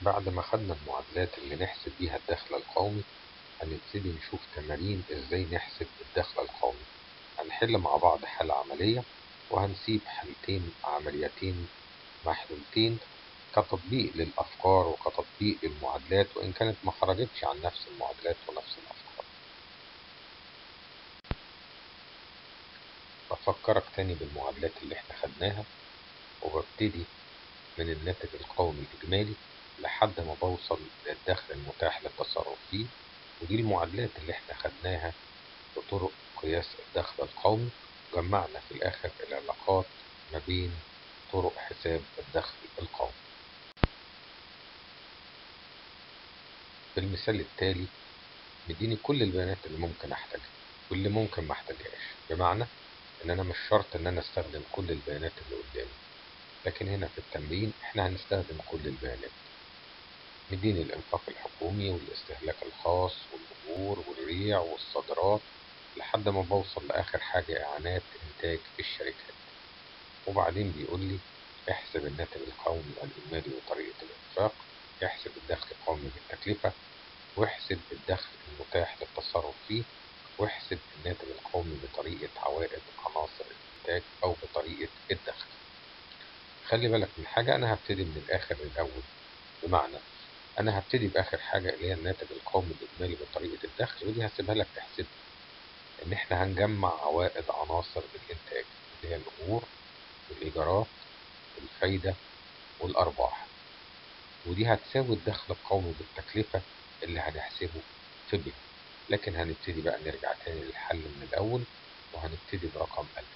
بعد ما خدنا المعادلات اللي نحسب بيها الدخل القومي هنبتدي نشوف تمارين ازاي نحسب الدخل القومي هنحل مع بعض حالة عملية وهنسيب حالتين عمليتين محلولتين كتطبيق للأفكار وكتطبيق للمعادلات وإن كانت ما خرجتش عن نفس المعادلات ونفس الأفكار بفكرك تاني بالمعادلات اللي احنا خدناها وببتدي من الناتج القومي الإجمالي لحد ما بوصل للدخل المتاح للتصرف فيه ودي المعادلات اللي احنا خدناها بطرق قياس الدخل القومي جمعنا في الآخر العلاقات ما بين طرق حساب الدخل القومي في المثال التالي مديني كل البيانات اللي ممكن احتاجها واللي ممكن ما احتاجهاش بمعنى ان انا مش شرط ان انا استخدم كل البيانات اللي قدامي لكن هنا في التمرين احنا هنستخدم كل البيانات مديني الانفاق الحكومي والاستهلاك الخاص والأجور والريع والصادرات لحد ما بوصل لآخر حاجة إعانات إنتاج الشركات وبعدين بيقول لي احسب الناتج القومي الإجمالي وطريقة الإنفاق احسب الدخل القومي بالتكلفة واحسب الدخل المتاح للتصرف فيه واحسب الناتج القومي بطريقة عوائد عناصر الإنتاج أو بطريقة الدخل خلي بالك من حاجة أنا هبتدي من الآخر للأول بمعنى أنا هبتدي بآخر حاجة اللي هي الناتج القومي الإجمالي بطريقة الدخل ودي هسيبها لك تحسبها إن إحنا هنجمع عوائد عناصر الإنتاج اللي هي الأجور والإيجارات والفايدة والأرباح ودي هتساوي الدخل القومي بالتكلفة اللي هنحسبه في ب لكن هنبتدي بقى نرجع تاني للحل من الأول وهنبتدي برقم ألف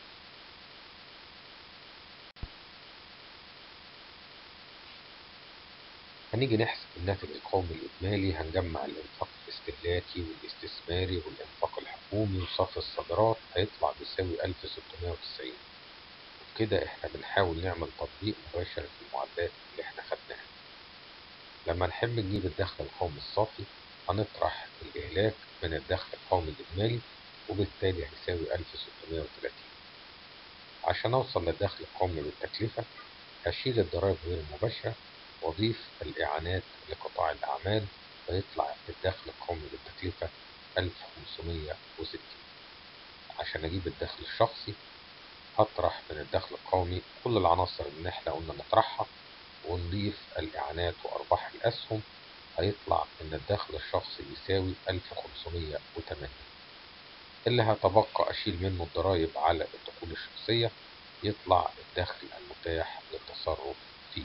هنيجي نحسب الناتج القومي الإجمالي هنجمع الإنفاق الاستهلاكي والاستثماري والإنفاق الحكومي وصافي الصادرات هيطلع بيساوي 1690 وبكده إحنا بنحاول نعمل تطبيق مباشر في المعادلات اللي إحنا خدناها لما نحب نجيب الدخل القومي الصافي هنطرح الإهلاك من الدخل القومي الإجمالي وبالتالي هيساوي 1630 عشان أوصل للدخل القومي بالتكلفة هشيل الضرائب غير المباشرة وأضيف الإعانات لقطاع الأعمال فيطلع الدخل القومي بالتكلفة 1560 عشان أجيب الدخل الشخصي هطرح من الدخل القومي كل العناصر اللي احنا قلنا نطرحها ونضيف الإعانات وأرباح الأسهم هيطلع إن الدخل الشخصي يساوي 1580 اللي هتبقى أشيل منه الضرايب على الدخول الشخصية يطلع الدخل المتاح للتصرف فيه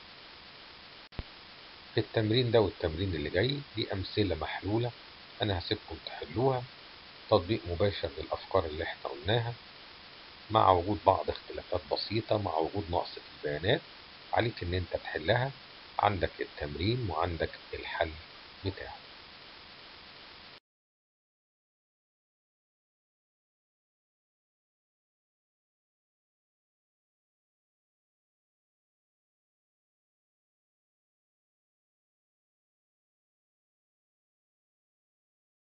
في التمرين ده والتمرين اللي جاي دي أمثلة محلولة أنا هسيبكم تحلوها تطبيق مباشر للأفكار اللي احنا قلناها مع وجود بعض اختلافات بسيطة مع وجود نقص في البيانات عليك إن أنت تحلها عندك التمرين وعندك الحل بتاعه